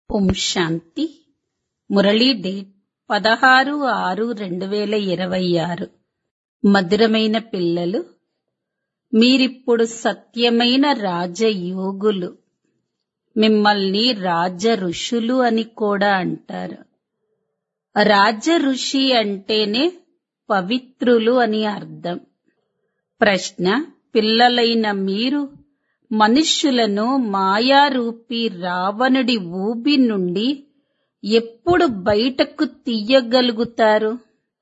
ఓం శాంతి Murali date పదహారు ఆరు రెండు వేల ఇరవై ఆరు మధురమైన పిల్లలు మీరిప్పుడు సత్యమైన రాజయోగులు మిమ్మల్ని రాజ ఋషులు అని కూడా అంటారు రాజ ఋషి అంటేనే పవిత్రులు అని అర్థం ప్రశ్న పిల్లలైన మీరు మనుష్యులను మాయారూపి రావణుడి ఊబి నుండి ఎప్పుడు బయటకు తీయగలుగుతారు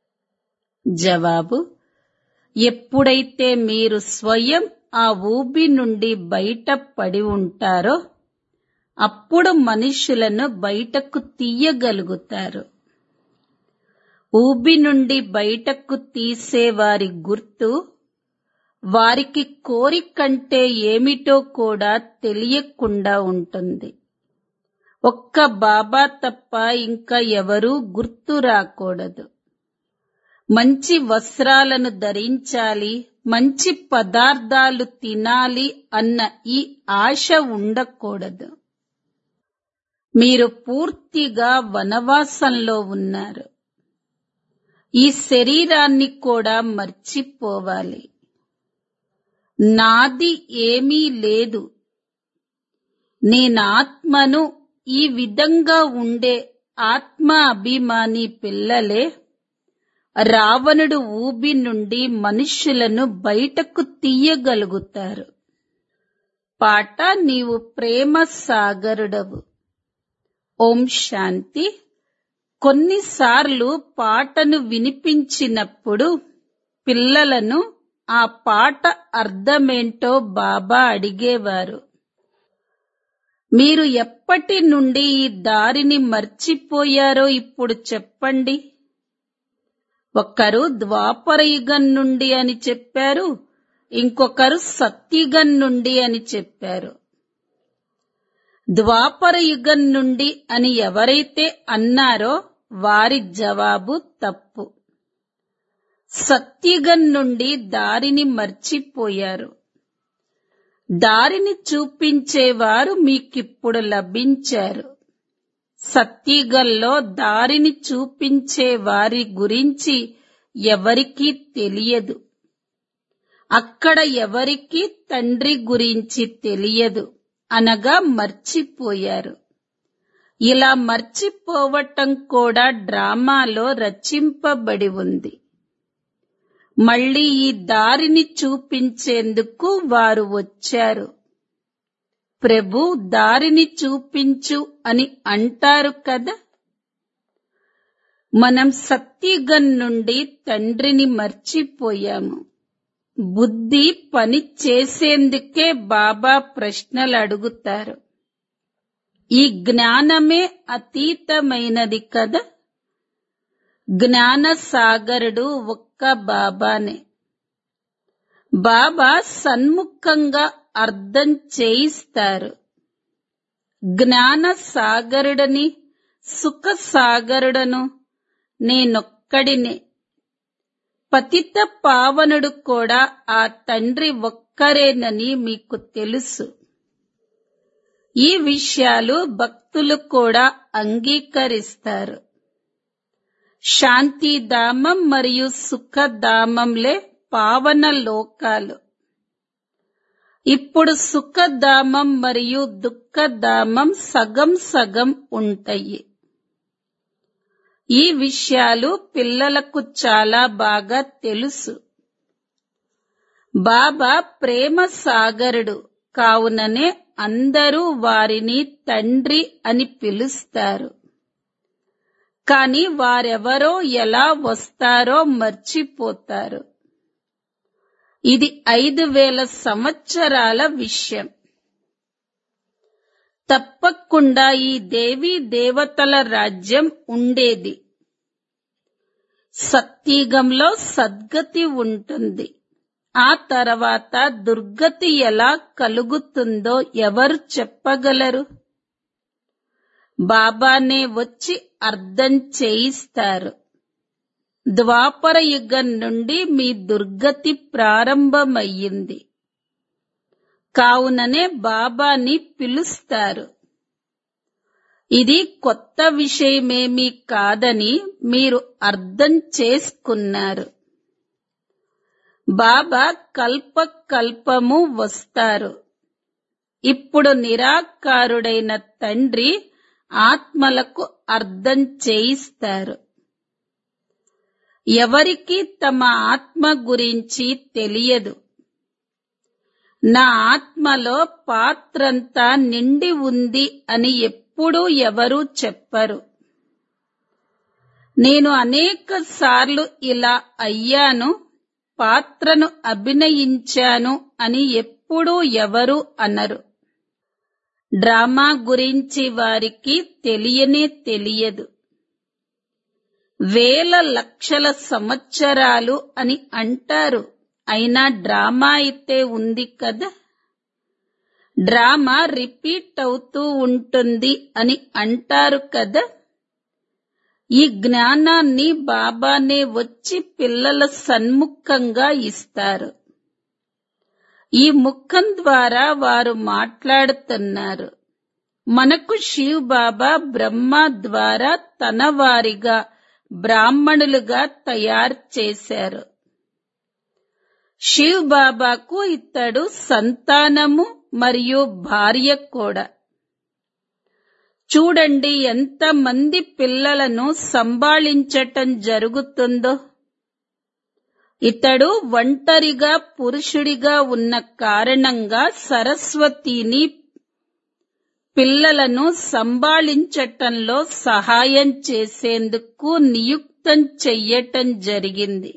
జవాబు ఎప్పుడైతే మీరు స్వయం ఆ ఊబి నుండి బయట పడి ఉంటారో అప్పుడు మనుషులను బయటకు తీయగలుగుతారు ఊబి నుండి బయటకు తీసేవారి గుర్తు వారికి కోరికంటే ఏమిటో కూడా తెలియకుండా ఉంటుంది ఒక్క బాబా తప్ప ఇంకా ఎవరూ గుర్తు రాకూడదు మంచి వస్త్రాలను ధరించాలి మంచి పదార్థాలు తినాలి అన్న ఈ ఆశ ఉండకూడదు మీరు పూర్తిగా వనవాసంలో ఉన్నారు ఈ శరీరాన్ని కూడా మర్చిపోవాలి నాది ఏమీ లేదు నేనాత్మను ఈ విధంగా ఉండే ఆత్మ అభిమాని పిల్లలే రావణుడు ఊబి నుండి మనుష్యులను బయటకు తీయగలుగుతారు పాట నీవు ప్రేమ సాగరుడవు ఓం శాంతి కొన్నిసార్లు పాటను వినిపించినప్పుడు పిల్లలను ఆ పాట అర్థమేంటో బాబా అడిగేవారు మీరు ఎప్పటి నుండి ఈ దారిని మర్చిపోయారో ఇప్పుడు చెప్పండి ఒకరు ద్వాపరయుగం నుండి అని చెప్పారు ఇంకొకరు సత్యుగం నుండి అని చెప్పారు ద్వాపరయుగం నుండి అని ఎవరైతే అన్నారో వారి జవాబు తప్పు సత్యుగం నుండి దారిని మర్చిపోయారు దారిని చూపించేవారు మీకిప్పుడు లభించారు సత్యుగంలో దారిని చూపించే వారి గురించి ఎవరికీ తెలియదు అక్కడ ఎవరికీ తండ్రి గురించి తెలియదు అనగా మర్చిపోయారు ఇలా మర్చిపోవటం కూడా డ్రామాలో రచింపబడి ఉంది మళ్ళీ ఈ దారిని చూపించేందుకు వారు వచ్చారు ప్రభు దారిని చూపించు అని అంటారు కదా మనం సత్యగం నుండి తండ్రిని మర్చిపోయాము బుద్ధి పని చేసేందుకే బాబా ప్రశ్నలు అడుగుతారు ఈ జ్ఞానమే అతీతమైనది కదా జ్ఞాన సాగరుడు ఒక్క బాబానే బాబా సన్ముఖంగా అర్థం చేయిస్తారు జ్ఞాన సాగరుడని సుఖ సాగరుడను నేనొక్కడినే పతిత పావనుడు కూడా ఆ తండ్రి ఒక్కరేనని మీకు తెలుసు ఈ విషయాలు భక్తులు కూడా అంగీకరిస్తారు శాంతిధామం మరియు సుఖధామంలే పావన లోకాలు ఇప్పుడు సుఖధామం మరియు దుఃఖధామం సగం సగం ఉంటాయి ఈ విషయాలు పిల్లలకు చాలా బాగా తెలుసు బాబా ప్రేమ సాగరుడు కావుననే అందరూ వారిని తండ్రి అని పిలుస్తారు కాని వారెవరో ఎలా వస్తారో మర్చిపోతారు ఇది ఐదు వేల సంవత్సరాల విషయం తప్పకుండా ఈ దేవీ దేవతల రాజ్యం ఉండేది సత్యగంలో సద్గతి ఉంటుంది ఆ తర్వాత దుర్గతి ఎలా కలుగుతుందో ఎవరు చెప్పగలరు బాబానే వచ్చి అర్థం చేయిస్తారు ద్వాపర యుగం నుండి మీ దుర్గతి ప్రారంభమయ్యింది కావుననే బాబాని పిలుస్తారు ఇది కొత్త విషయమేమీ కాదని మీరు అర్థం చేసుకున్నారు బాబా కల్ప కల్పము వస్తారు ఇప్పుడు నిరాకారుడైన తండ్రి ఆత్మలకు అర్థం చేయిస్తారు ఎవరికి తమ ఆత్మ గురించి తెలియదు నా ఆత్మలో పాత్రంతా నిండి ఉంది అని ఎప్పుడూ ఎవరూ చెప్పరు నేను అనేక సార్లు ఇలా అయ్యాను పాత్రను అభినయించాను అని ఎప్పుడూ ఎవరు అనరు డ్రామా గురించి వారికి తెలియనే తెలియదు వేల లక్షల సంవత్సరాలు అని అంటారు అయినా డ్రామా అయితే ఉంది కదా డ్రామా రిపీట్ అవుతూ ఉంటుంది అని అంటారు కదా ఈ జ్ఞానాన్ని బాబానే వచ్చి పిల్లల సన్ముఖంగా ఇస్తారు ఈ ముఖం ద్వారా వారు మాట్లాడుతున్నారు మనకు శివ్ బాబా బ్రహ్మ ద్వారా తన వారిగా బ్రాహ్మణులుగా తయారు చేశారు శివ్ బాబాకు ఇతడు సంతానము మరియు భార్య కూడా చూడండి ఎంతమంది పిల్లలను సంభాళించటం జరుగుతుందో ఇతడు ఒంటరిగా పురుషుడిగా ఉన్న కారణంగా సరస్వతిని పిల్లలను సంభాళించటంలో సహాయం చేసేందుకు నియుక్తం చెయ్యటం జరిగింది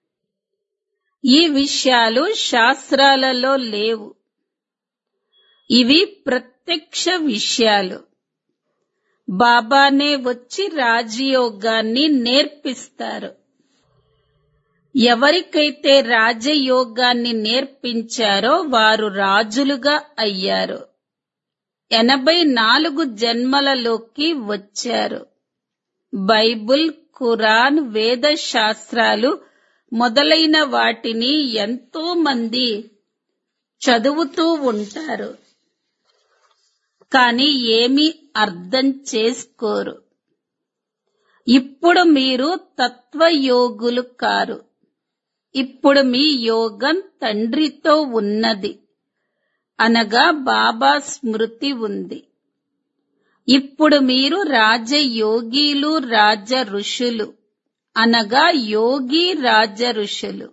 ఈ విషయాలు శాస్త్రాలలో లేవు ఇవి ప్రత్యక్ష విషయాలు బాబానే వచ్చి రాజయోగాన్ని నేర్పిస్తారు ఎవరికైతే రాజయోగాన్ని నేర్పించారో వారు రాజులుగా అయ్యారు ఎనభై నాలుగు జన్మలలోకి వచ్చారు బైబుల్ ఖురాన్ వేద శాస్త్రాలు మొదలైన వాటిని ఎంతో మంది చదువుతూ ఉంటారు కానీ ఏమీ అర్థం చేసుకోరు ఇప్పుడు మీరు తత్వయోగులు కారు ఇప్పుడు మీ యోగం తండ్రితో ఉన్నది అనగా బాబా స్మృతి ఉంది ఇప్పుడు మీరు రాజయోగీలు రాజ ఋషులు అనగా యోగి రాజ ఋషులు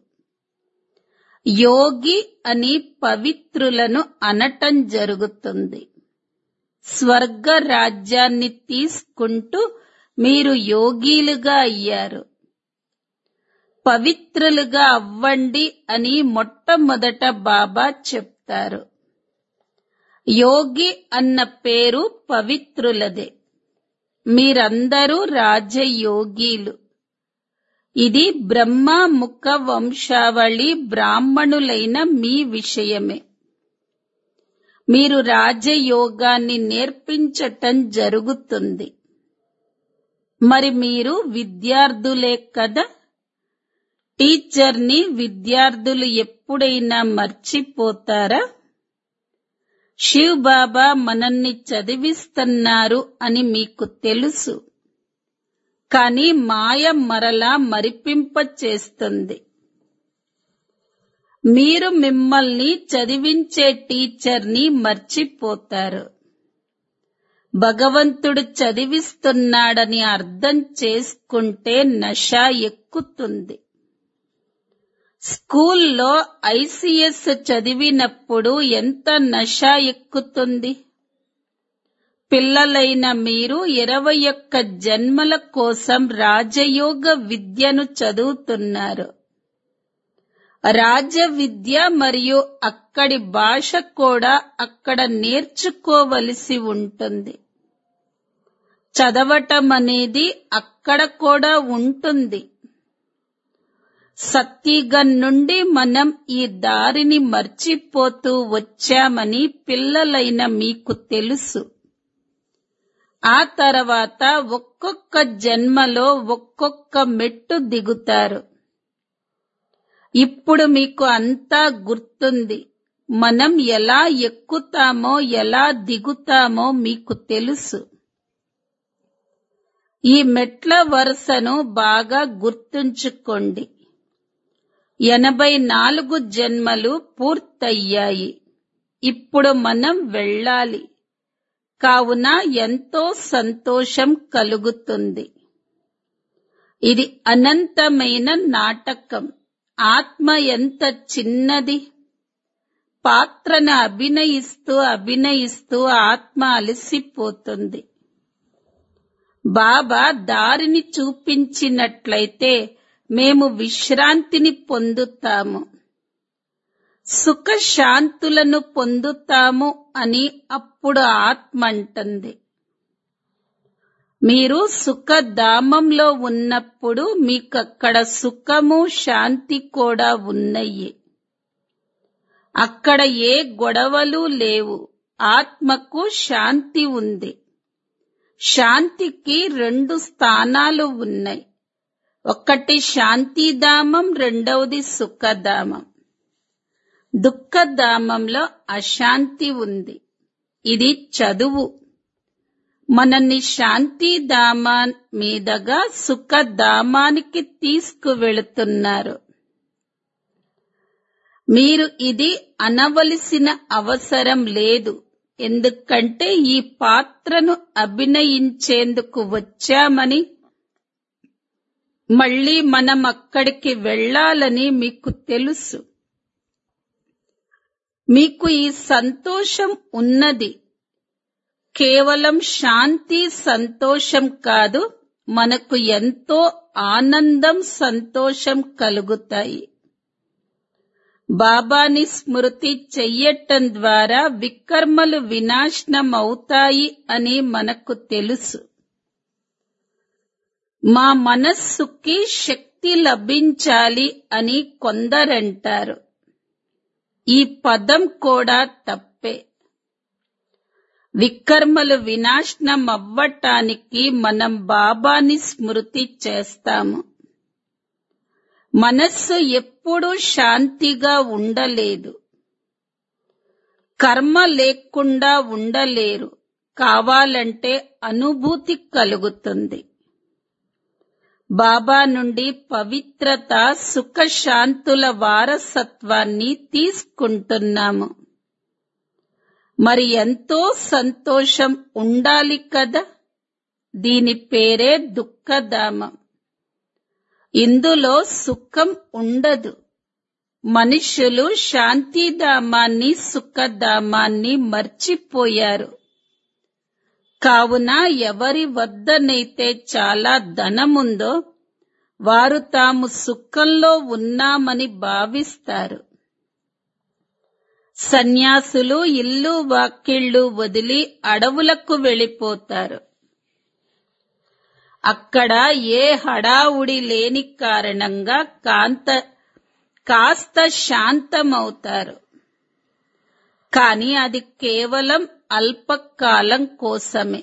యోగి అని పవిత్రులను అనటం జరుగుతుంది స్వర్గ రాజ్యాన్ని తీసుకుంటూ మీరు యోగీలుగా అయ్యారు పవిత్రులుగా అవ్వండి అని మొట్టమొదట బాబా చెప్తారు యోగి అన్న పేరు పవిత్రులదే మీరందరూ రాజయోగీలు ఇది బ్రహ్మ ముఖ వంశావళి బ్రాహ్మణులైన మీ విషయమే మీరు రాజయోగాన్ని నేర్పించటం జరుగుతుంది మరి మీరు విద్యార్థులే కదా టీచర్ని విద్యార్థులు ఎప్పుడైనా మర్చిపోతారా శివ్ బాబా మనల్ని చదివిస్తున్నారు అని మీకు తెలుసు కానీ మాయ మరలా మరిపింప చేస్తుంది మీరు మిమ్మల్ని చదివించే టీచర్ని మర్చిపోతారు భగవంతుడు చదివిస్తున్నాడని అర్థం చేసుకుంటే నష ఎక్కుతుంది స్కూల్లో ఐసిఎస్ చదివినప్పుడు ఎంత నష ఎక్కుతుంది పిల్లలైన మీరు ఇరవై ఒక్క జన్మల కోసం రాజయోగ విద్యను చదువుతున్నారు రాజ విద్య మరియు అక్కడి భాష కూడా అక్కడ నేర్చుకోవలసి ఉంటుంది చదవటం అనేది అక్కడ కూడా ఉంటుంది సత్యగన్ నుండి మనం ఈ దారిని మర్చిపోతూ వచ్చామని పిల్లలైన మీకు తెలుసు ఆ తర్వాత ఒక్కొక్క జన్మలో ఒక్కొక్క మెట్టు దిగుతారు ఇప్పుడు మీకు అంతా గుర్తుంది మనం ఎలా ఎక్కుతామో ఎలా దిగుతామో మీకు తెలుసు ఈ మెట్ల వరుసను బాగా గుర్తుంచుకోండి ఎనభై నాలుగు జన్మలు పూర్తయ్యాయి ఇప్పుడు మనం వెళ్ళాలి కావున ఎంతో సంతోషం కలుగుతుంది ఇది అనంతమైన నాటకం ఆత్మ ఎంత చిన్నది పాత్రను అభినయిస్తూ అభినయిస్తూ ఆత్మ అలసిపోతుంది బాబా దారిని చూపించినట్లయితే మేము విశ్రాంతిని పొందుతాము సుఖ శాంతులను పొందుతాము అని అప్పుడు ఆత్మ అంటుంది మీరు సుఖధామంలో ఉన్నప్పుడు మీకక్కడ సుఖము శాంతి కూడా ఉన్నాయి అక్కడ ఏ గొడవలు లేవు ఆత్మకు శాంతి ఉంది శాంతికి రెండు స్థానాలు ఉన్నాయి ఒకటి శాంతిధామం రెండవది సుఖధామం దుఃఖధామంలో అశాంతి ఉంది ఇది చదువు మనల్ని శాంతిధామా మీదగా సుఖధామానికి తీసుకువెళుతున్నారు మీరు ఇది అనవలసిన అవసరం లేదు ఎందుకంటే ఈ పాత్రను అభినయించేందుకు వచ్చామని మళ్ళీ మనం అక్కడికి వెళ్ళాలని మీకు తెలుసు మీకు ఈ సంతోషం ఉన్నది కేవలం శాంతి సంతోషం కాదు మనకు ఎంతో ఆనందం సంతోషం కలుగుతాయి బాబాని స్మృతి చెయ్యటం ద్వారా వికర్మలు వినాశనం అవుతాయి అని మనకు తెలుసు మా మనస్సుకి శక్తి లభించాలి అని కొందరంటారు ఈ పదం కూడా తప్పే వికర్మలు వినాశనం అవ్వటానికి మనం బాబాని స్మృతి చేస్తాము మనస్సు ఎప్పుడూ శాంతిగా ఉండలేదు కర్మ లేకుండా ఉండలేరు కావాలంటే అనుభూతి కలుగుతుంది బాబా నుండి పవిత్రత సుఖశాంతుల వారసత్వాన్ని తీసుకుంటున్నాము మరి ఎంతో సంతోషం ఉండాలి కదా దీని పేరే దుఃఖధామం ఇందులో సుఖం ఉండదు మనుషులు శాంతిధామాన్ని సుఖధామాన్ని మర్చిపోయారు కావున ఎవరి వద్దనైతే చాలా ధనముందో వారు తాము సుఖంలో ఉన్నామని భావిస్తారు సన్యాసులు ఇల్లు వాకిళ్ళు వదిలి అడవులకు వెళ్ళిపోతారు అక్కడ ఏ హడావుడి లేని కారణంగా కాంత కాస్త శాంతమవుతారు కానీ అది కేవలం అల్పకాలం కోసమే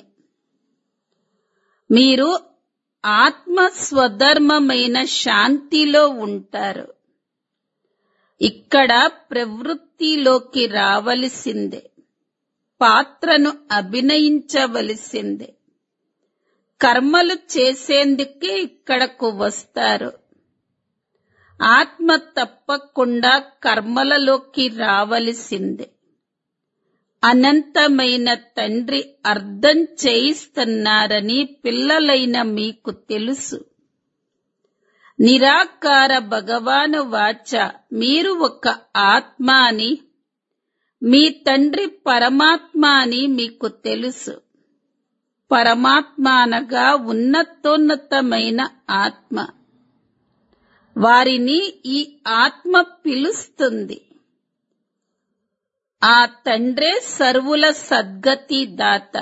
మీరు ఆత్మ స్వధర్మమైన శాంతిలో ఉంటారు ఇక్కడ ప్రవృత్తిలోకి రావలసిందే పాత్రను అభినయించవలసిందే కర్మలు చేసేందుకే ఇక్కడకు వస్తారు ఆత్మ తప్పకుండా కర్మలలోకి రావలసిందే అనంతమైన తండ్రి అర్థం చేయిస్తున్నారని పిల్లలైన మీకు తెలుసు నిరాకార భగవాను వాచ మీరు ఒక ఆత్మ అని మీ తండ్రి పరమాత్మ అని మీకు తెలుసు పరమాత్మ అనగా ఉన్నతోన్నతమైన ఆత్మ వారిని ఈ ఆత్మ పిలుస్తుంది ఆ తండ్రే సర్వుల సద్గతి దాత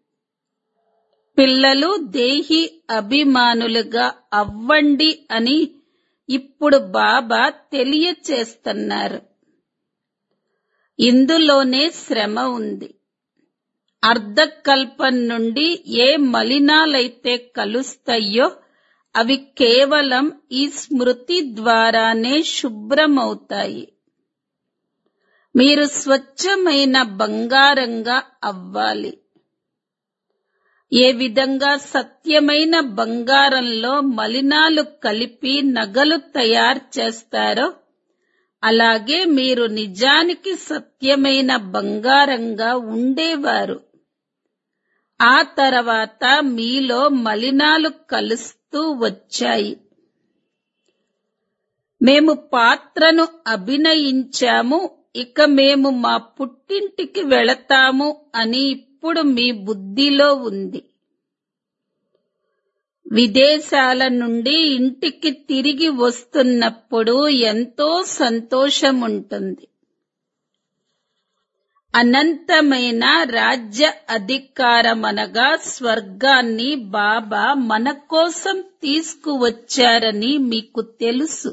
పిల్లలు దేహి అభిమానులుగా అవ్వండి అని ఇప్పుడు బాబా తెలియచేస్తున్నారు ఇందులోనే శ్రమ ఉంది అర్ధకల్పం నుండి ఏ మలినాలైతే కలుస్తాయో అవి కేవలం ఈ స్మృతి ద్వారానే శుభ్రమవుతాయి మీరు స్వచ్ఛమైన బంగారంగా అవ్వాలి ఏ విధంగా సత్యమైన బంగారంలో మలినాలు కలిపి నగలు తయారు చేస్తారో అలాగే మీరు నిజానికి సత్యమైన బంగారంగా ఉండేవారు ఆ తర్వాత మీలో మలినాలు కలుస్తూ వచ్చాయి మేము పాత్రను అభినయించాము ఇక మేము మా పుట్టింటికి వెళతాము అని ఇప్పుడు మీ బుద్ధిలో ఉంది విదేశాల నుండి ఇంటికి తిరిగి వస్తున్నప్పుడు ఎంతో సంతోషం ఉంటుంది అనంతమైన రాజ్య అధికారమనగా స్వర్గాన్ని బాబా మన కోసం తీసుకువచ్చారని మీకు తెలుసు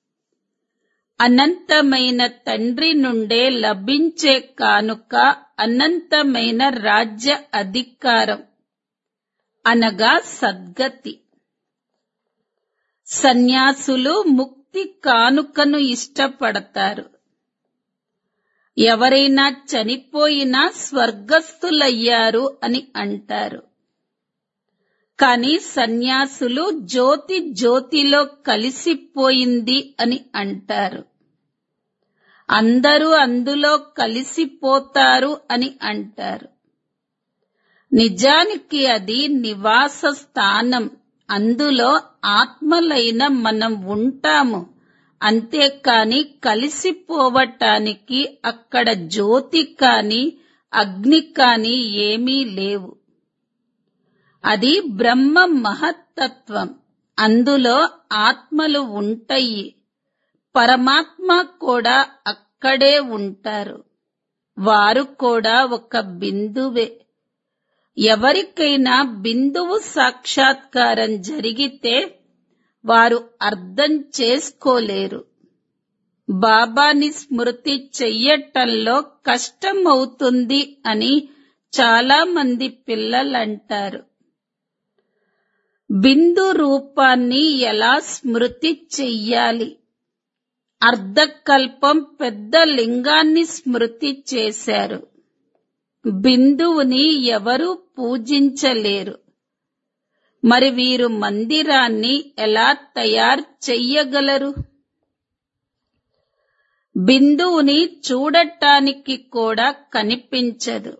అనంతమైన తండ్రి నుండే లభించే కానుక అనంతమైన రాజ్య అధికారం అనగా సద్గతి సన్యాసులు ముక్తి కానుకను ఇష్టపడతారు ఎవరైనా చనిపోయినా స్వర్గస్థులయ్యారు అని అంటారు కాని సన్యాసులు జ్యోతి జ్యోతిలో కలిసిపోయింది అని అంటారు అందరూ అందులో కలిసిపోతారు అని అంటారు నిజానికి అది నివాస స్థానం అందులో ఆత్మలైన మనం ఉంటాము అంతేకాని కలిసిపోవటానికి అక్కడ జ్యోతి కాని అగ్ని కాని ఏమీ లేవు అది బ్రహ్మ మహత్తత్వం అందులో ఆత్మలు ఉంటాయి పరమాత్మ కూడా అక్కడే ఉంటారు వారు కూడా ఒక బిందువే ఎవరికైనా బిందువు సాక్షాత్కారం జరిగితే వారు అర్థం చేసుకోలేరు బాబాని స్మృతి చెయ్యటంలో కష్టం అవుతుంది అని చాలా మంది పిల్లలంటారు బిందు రూపాన్ని ఎలా స్మృతి చెయ్యాలి అర్ధకల్పం పెద్ద లింగాన్ని స్మృతి చేశారు బిందువుని ఎవరూ పూజించలేరు మరి వీరు మందిరాన్ని ఎలా తయారు చెయ్యగలరు బిందువుని చూడటానికి కూడా కనిపించదు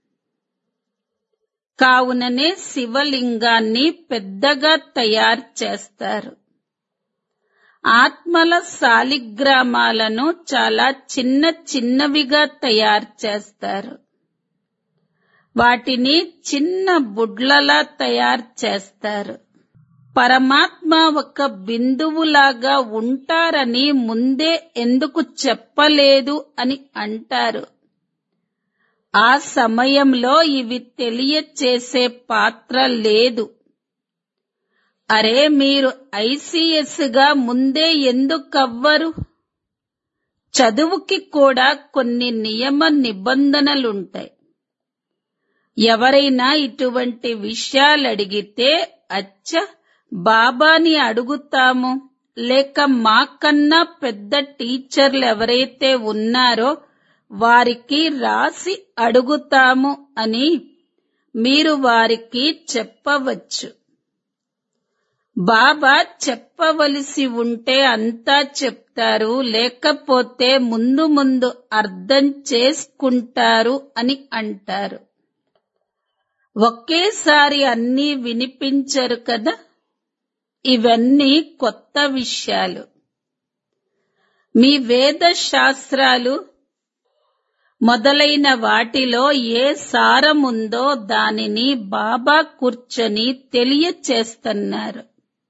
కావుననే శివలింగాన్ని పెద్దగా తయారు చేస్తారు ఆత్మల శాలిగ్రామాలను చాలా చిన్న చిన్నవిగా తయారు చేస్తారు వాటిని చిన్న బుడ్లలా తయారు చేస్తారు పరమాత్మ ఒక బిందువులాగా ఉంటారని ముందే ఎందుకు చెప్పలేదు అని అంటారు ఆ సమయంలో ఇవి తెలియచేసే పాత్ర లేదు అరే మీరు ఐసిఎస్ గా ముందే ఎందుకవ్వరు చదువుకి కూడా కొన్ని నియమ నిబంధనలుంటాయి ఎవరైనా ఇటువంటి విషయాలు అడిగితే అచ్చ బాబాని అడుగుతాము లేక మాకన్నా పెద్ద టీచర్లు ఎవరైతే ఉన్నారో వారికి రాసి అడుగుతాము అని మీరు వారికి చెప్పవచ్చు బాబా చెప్పవలసి ఉంటే అంతా చెప్తారు లేకపోతే ముందు ముందు అర్థం చేసుకుంటారు అని అంటారు ఒకేసారి అన్నీ వినిపించరు కదా ఇవన్నీ కొత్త విషయాలు మీ వేద శాస్త్రాలు మొదలైన వాటిలో ఏ సారముందో దానిని బాబా కూర్చొని తెలియచేస్తున్నారు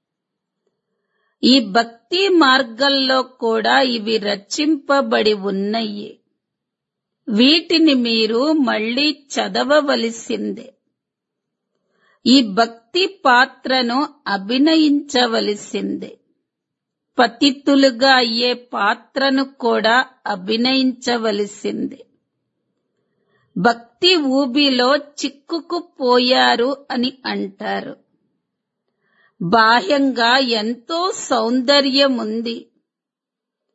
ఈ భక్తి మార్గంలో కూడా ఇవి రచింపబడి ఉన్నాయి వీటిని మీరు మళ్ళీ చదవవలసిందే ఈ భక్తి పాత్రను అభినయించవలసిందే పతితులుగా అయ్యే పాత్రను కూడా అభినయించవలసిందే భక్తి ఊబిలో చిక్కుకుపోయారు అని అంటారు బాహ్యంగా ఎంతో సౌందర్యం ఉంది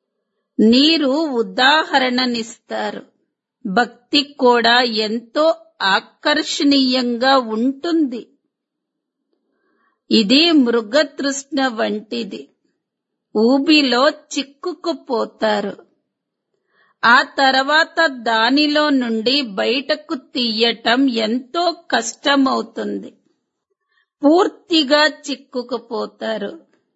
నీరు ఉదాహరణనిస్తారు భక్తి కూడా ఎంతో ఆకర్షణీయంగా ఉంటుంది ఇది మృగతృష్ణ వంటిది ఊబిలో చిక్కుకుపోతారు ఆ తర్వాత దానిలో నుండి బయటకు తీయటం ఎంతో కష్టమవుతుంది పూర్తిగా చిక్కుకుపోతారు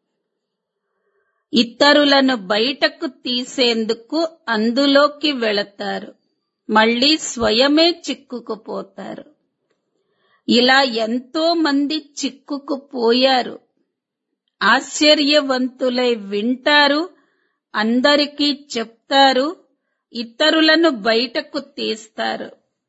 ఇతరులను బయటకు తీసేందుకు అందులోకి వెళతారు మళ్ళీ స్వయమే చిక్కుకుపోతారు ఇలా ఎంతో మంది చిక్కుకుపోయారు ఆశ్చర్యవంతులై వింటారు అందరికీ చెప్తారు ఇతరులను బయటకు తీస్తారు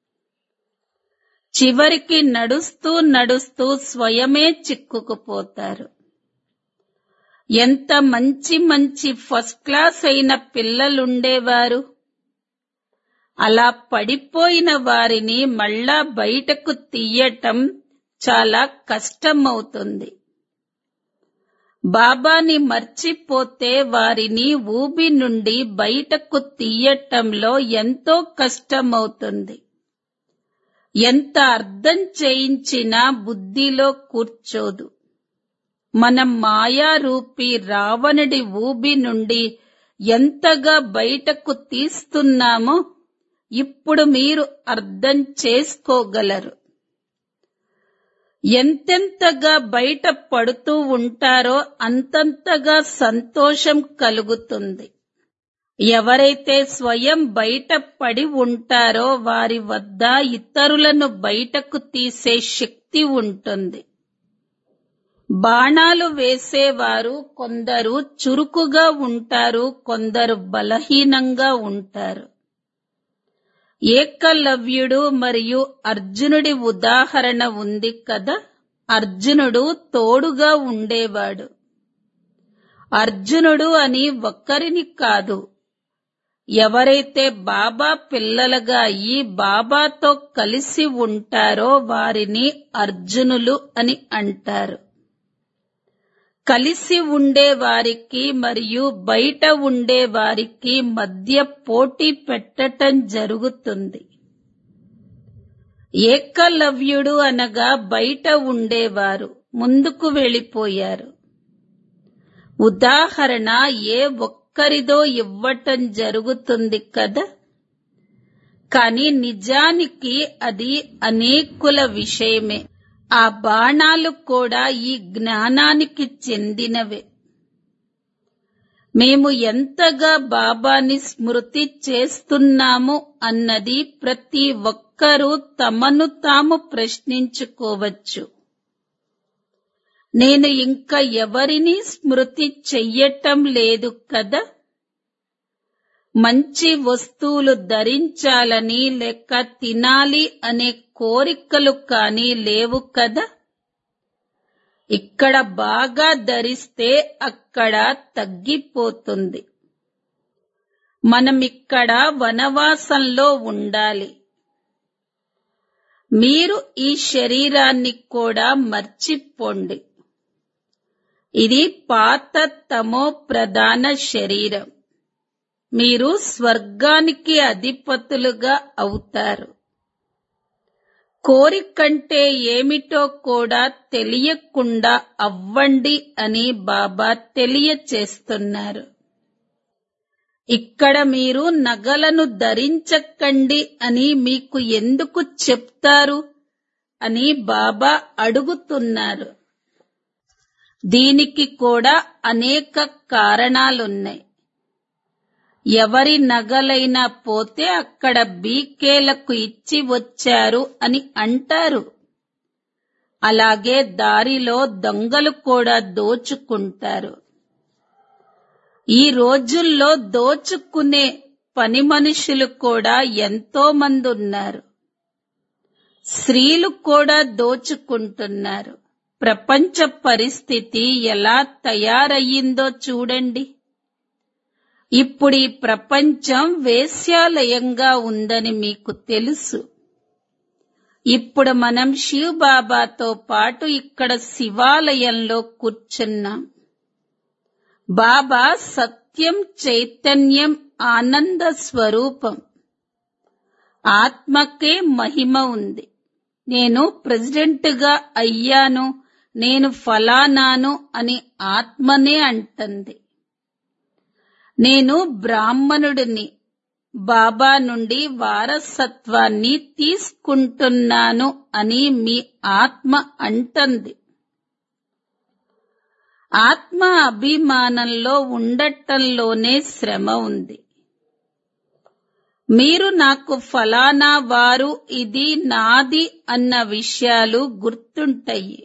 చివరికి నడుస్తూ నడుస్తూ స్వయమే చిక్కుకుపోతారు ఎంత మంచి మంచి ఫస్ట్ క్లాస్ అయిన పిల్లలుండేవారు అలా పడిపోయిన వారిని మళ్ళా బయటకు తీయటం చాలా కష్టమవుతుంది బాబాని మర్చిపోతే వారిని ఊబి నుండి బయటకు తీయటంలో ఎంతో కష్టమవుతుంది ఎంత అర్థం చేయించినా బుద్ధిలో కూర్చోదు మనం మాయారూపి రావణుడి ఊబి నుండి ఎంతగా బయటకు తీస్తున్నామో ఇప్పుడు మీరు అర్థం చేసుకోగలరు ఎంతెంతగా బయట పడుతూ ఉంటారో అంతంతగా సంతోషం కలుగుతుంది ఎవరైతే స్వయం బయట పడి ఉంటారో వారి వద్ద ఇతరులను బయటకు తీసే శక్తి ఉంటుంది బాణాలు వేసేవారు కొందరు చురుకుగా ఉంటారు కొందరు బలహీనంగా ఉంటారు ఏకలవ్యుడు మరియు అర్జునుడి ఉదాహరణ ఉంది కదా అర్జునుడు తోడుగా ఉండేవాడు అర్జునుడు అని ఒక్కరిని కాదు ఎవరైతే బాబా పిల్లలుగా అయ్యి బాబాతో కలిసి ఉంటారో వారిని అర్జునులు అని అంటారు కలిసి ఉండే వారికి మరియు బయట ఉండే వారికి మధ్య పోటీ పెట్టటం జరుగుతుంది ఏకలవ్యుడు అనగా బయట ఉండేవారు ముందుకు వెళ్ళిపోయారు ఉదాహరణ ఏ ఒక్కరిదో ఇవ్వటం జరుగుతుంది కదా కానీ నిజానికి అది అనేకుల విషయమే ఆ బాణాలు కూడా ఈ జ్ఞానానికి చెందినవే మేము ఎంతగా బాబాని స్మృతి చేస్తున్నాము అన్నది ప్రతి ఒక్కరూ తమను తాము ప్రశ్నించుకోవచ్చు నేను ఇంకా ఎవరిని స్మృతి చెయ్యటం లేదు కదా మంచి వస్తువులు ధరించాలని లేక తినాలి అనే కోరికలు కానీ లేవు కదా ఇక్కడ బాగా ధరిస్తే అక్కడ తగ్గిపోతుంది మనం ఇక్కడ వనవాసంలో ఉండాలి మీరు ఈ శరీరాన్ని కూడా మర్చిపోండి ఇది పాత తమో ప్రధాన శరీరం మీరు స్వర్గానికి అధిపతులుగా అవుతారు కోరికంటే ఏమిటో కూడా తెలియకుండా అవ్వండి అని బాబా తెలియచేస్తున్నారు ఇక్కడ మీరు నగలను ధరించకండి అని మీకు ఎందుకు చెప్తారు అని బాబా అడుగుతున్నారు దీనికి కూడా అనేక కారణాలున్నాయి ఎవరి నగలైనా పోతే అక్కడ బీకేలకు ఇచ్చి వచ్చారు అని అంటారు అలాగే దారిలో దొంగలు కూడా దోచుకుంటారు ఈ రోజుల్లో దోచుకునే పని మనుషులు కూడా ఎంతో మంది ఉన్నారు స్త్రీలు కూడా దోచుకుంటున్నారు ప్రపంచ పరిస్థితి ఎలా తయారయ్యిందో చూడండి ఇప్పుడు ఈ ప్రపంచం వేశ్యాలయంగా ఉందని మీకు తెలుసు ఇప్పుడు మనం శివ్ బాబాతో పాటు ఇక్కడ శివాలయంలో కూర్చున్నాం బాబా సత్యం చైతన్యం ఆనంద స్వరూపం ఆత్మకే మహిమ ఉంది నేను ప్రెసిడెంట్గా అయ్యాను నేను ఫలానాను అని ఆత్మనే అంటుంది నేను బ్రాహ్మణుడిని బాబా నుండి వారసత్వాన్ని తీసుకుంటున్నాను అని మీ ఆత్మ అంటుంది ఆత్మ అభిమానంలో ఉండటంలోనే శ్రమ ఉంది మీరు నాకు ఫలానా వారు ఇది నాది అన్న విషయాలు గుర్తుంటాయి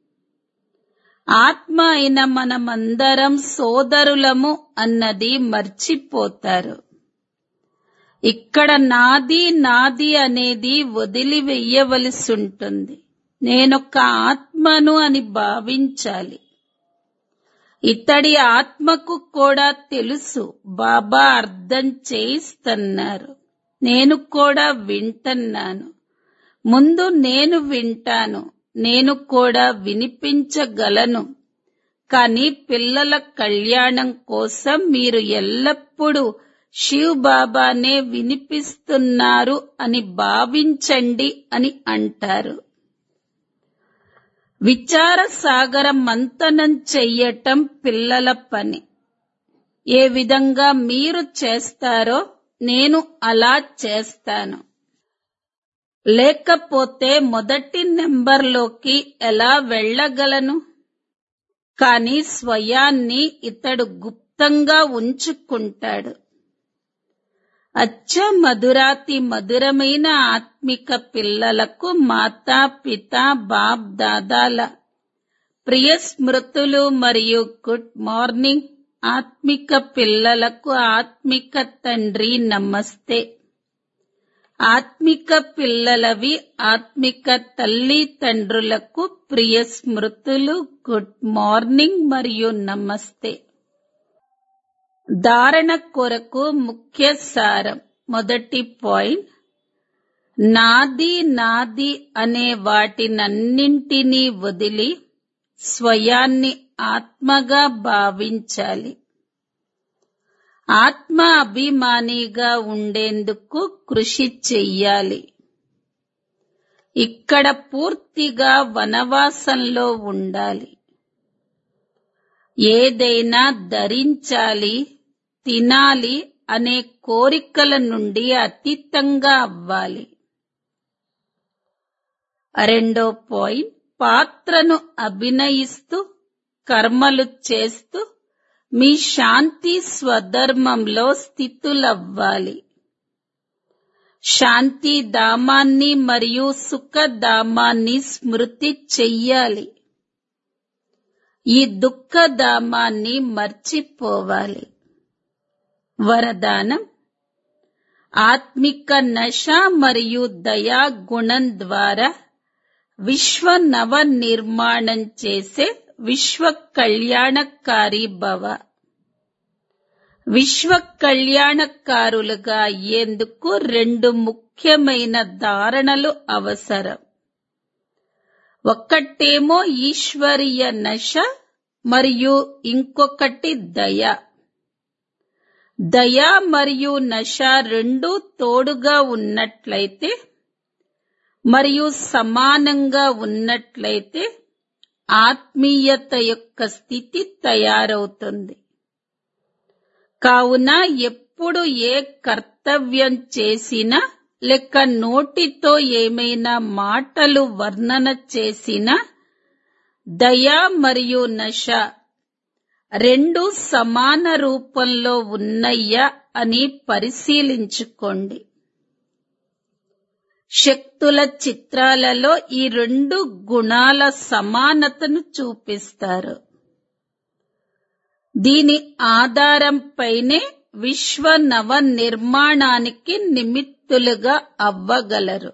ఆత్మ అయిన మనమందరం సోదరులము అన్నది మర్చిపోతారు ఇక్కడ నాది నాది అనేది వదిలివెయ్యవలసి ఉంటుంది నేనొక ఆత్మను అని భావించాలి ఇతడి ఆత్మకు కూడా తెలుసు బాబా అర్థం చేయిస్తున్నారు నేను కూడా వింటున్నాను ముందు నేను వింటాను నేను కూడా వినిపించగలను కానీ పిల్లల కళ్యాణం కోసం మీరు ఎల్లప్పుడూ శివ్ బాబానే వినిపిస్తున్నారు అని భావించండి అని అంటారు విచార సాగర మంతనం చెయ్యటం పిల్లల పని ఏ విధంగా మీరు చేస్తారో నేను అలా చేస్తాను లేకపోతే మొదటి నెంబర్లోకి ఎలా వెళ్ళగలను కాని స్వయాన్ని ఇతడు గుప్తంగా ఉంచుకుంటాడు అచ్చ మధురాతి మధురమైన ఆత్మిక పిల్లలకు మాతా పిత బాప్ దాదాల ప్రియ స్మృతులు మరియు గుడ్ మార్నింగ్ ఆత్మిక పిల్లలకు ఆత్మిక తండ్రి నమస్తే ఆత్మిక పిల్లలవి ఆత్మిక తల్లి తండ్రులకు ప్రియ స్మృతులు గుడ్ మార్నింగ్ మరియు నమస్తే ధారణ కొరకు ముఖ్య సారం మొదటి పాయింట్ నాది నాది అనే వాటినన్నింటినీ వదిలి స్వయాన్ని ఆత్మగా భావించాలి ఆత్మ అభిమానిగా ఉండేందుకు కృషి చెయ్యాలి ఇక్కడ పూర్తిగా వనవాసంలో ఉండాలి ఏదైనా ధరించాలి తినాలి అనే కోరికల నుండి అతీతంగా అవ్వాలి రెండో పాయింట్ పాత్రను అభినయిస్తూ కర్మలు చేస్తూ మీ శాంతి స్వధర్మంలో స్థితులవ్వాలి శాంతి ధామాన్ని మరియు సుఖధామాన్ని స్మృతి చెయ్యాలి ఈ దుఃఖధామాన్ని మర్చిపోవాలి వరదానం ఆత్మిక నశ మరియు దయా గుణం ద్వారా విశ్వ నవ నిర్మాణం చేసే విశ్వ కళ్యాణకారి భవ విశ్వ కళ్యాణకారులుగా అయ్యేందుకు రెండు ముఖ్యమైన ధారణలు అవసరం ఒక్కటేమో ఈశ్వరీయ నశ మరియు ఇంకొకటి దయ దయ మరియు నశ రెండూ తోడుగా ఉన్నట్లయితే మరియు సమానంగా ఉన్నట్లయితే ఆత్మీయత యొక్క స్థితి తయారవుతుంది కావున ఎప్పుడు ఏ కర్తవ్యం చేసినా లేక నోటితో ఏమైనా మాటలు వర్ణన చేసినా దయ మరియు నశ రెండు సమాన రూపంలో ఉన్నయ్యా అని పరిశీలించుకోండి శక్తుల చిత్రాలలో ఈ రెండు గుణాల సమానతను చూపిస్తారు దీని ఆధారంపైనే విశ్వ నవ నిర్మాణానికి నిమిత్తులుగా అవ్వగలరు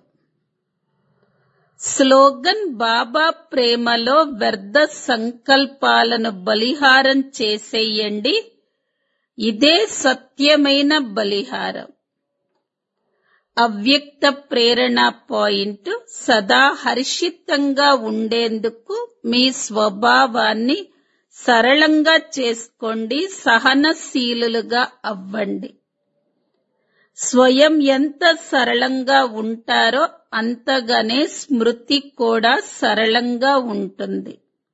స్లోగన్ బాబా ప్రేమలో వ్యర్థ సంకల్పాలను బలిహారం చేసేయండి ఇదే సత్యమైన బలిహారం అవ్యక్త ప్రేరణ పాయింట్ సదా హర్షితంగా ఉండేందుకు మీ స్వభావాన్ని సరళంగా చేసుకోండి సహనశీలులుగా అవ్వండి స్వయం ఎంత సరళంగా ఉంటారో అంతగానే స్మృతి కూడా సరళంగా ఉంటుంది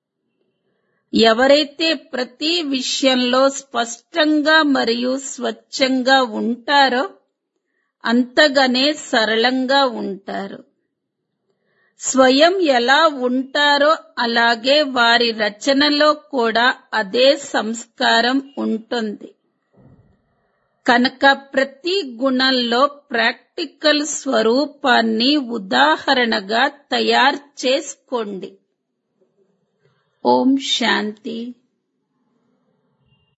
ఎవరైతే ప్రతి విషయంలో స్పష్టంగా మరియు స్వచ్ఛంగా ఉంటారో అంతగానే సరళంగా ఉంటారు స్వయం ఎలా ఉంటారో అలాగే వారి రచనలో కూడా అదే సంస్కారం ఉంటుంది కనుక ప్రతి గుణంలో ప్రాక్టికల్ స్వరూపాన్ని ఉదాహరణగా తయారు చేసుకోండి ఓం శాంతి